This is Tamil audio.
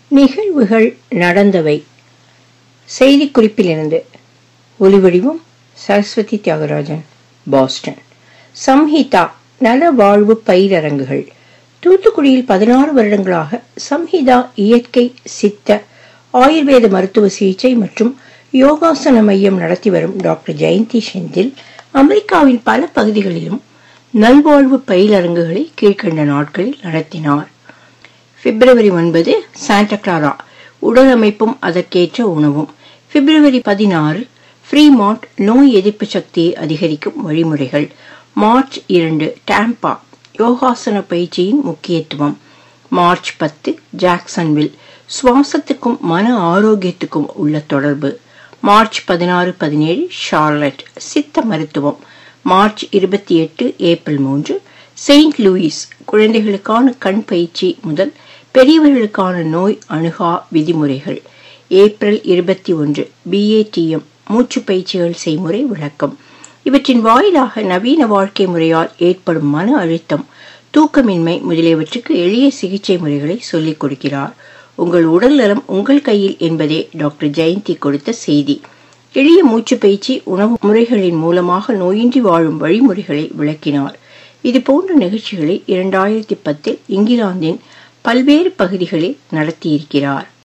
நிகழ்வுகள் நடந்தவை செய்திக்குறிப்பிலிருந்து ஒலிவடிவம் சரஸ்வதி தியாகராஜன் பாஸ்டன் சம்ஹிதா நல வாழ்வு பயிரரங்குகள் தூத்துக்குடியில் பதினாறு வருடங்களாக சம்ஹிதா இயற்கை சித்த ஆயுர்வேத மருத்துவ சிகிச்சை மற்றும் யோகாசன மையம் நடத்தி வரும் டாக்டர் ஜெயந்தி செந்தில் அமெரிக்காவின் பல பகுதிகளிலும் நல்வாழ்வு பயிலரங்குகளை கீழ்கண்ட நாட்களில் நடத்தினார் பிப்ரவரி ஒன்பது சாண்டா கிளாரா உடல் அமைப்பும் அதற்கேற்ற உணவும் பிப்ரவரி பதினாறு ஃப்ரீமாண்ட் நோய் எதிர்ப்பு சக்தியை அதிகரிக்கும் வழிமுறைகள் மார்ச் இரண்டு டாம்பா யோகாசன பயிற்சியின் முக்கியத்துவம் மார்ச் பத்து ஜாக்சன்வில் சுவாசத்துக்கும் மன ஆரோக்கியத்துக்கும் உள்ள தொடர்பு மார்ச் பதினாறு பதினேழு ஷார்லட் சித்த மருத்துவம் மார்ச் இருபத்தி எட்டு ஏப்ரல் மூன்று செயின்ட் லூயிஸ் குழந்தைகளுக்கான கண் பயிற்சி முதல் பெரியவர்களுக்கான நோய் அணுகா விதிமுறைகள் ஏப்ரல் இருபத்தி ஒன்று பிஏடிஎம் மூச்சு பயிற்சிகள் செய்முறை விளக்கம் இவற்றின் வாயிலாக நவீன வாழ்க்கை முறையால் ஏற்படும் மன அழுத்தம் தூக்கமின்மை முதலியவற்றுக்கு எளிய சிகிச்சை முறைகளை சொல்லிக் கொடுக்கிறார் உங்கள் உடல் நலம் உங்கள் கையில் என்பதே டாக்டர் ஜெயந்தி கொடுத்த செய்தி எளிய மூச்சு பயிற்சி உணவு முறைகளின் மூலமாக நோயின்றி வாழும் வழிமுறைகளை விளக்கினார் இது போன்ற நிகழ்ச்சிகளை இரண்டாயிரத்தி பத்தில் இங்கிலாந்தின் பல்வேறு பகுதிகளில் நடத்தியிருக்கிறார்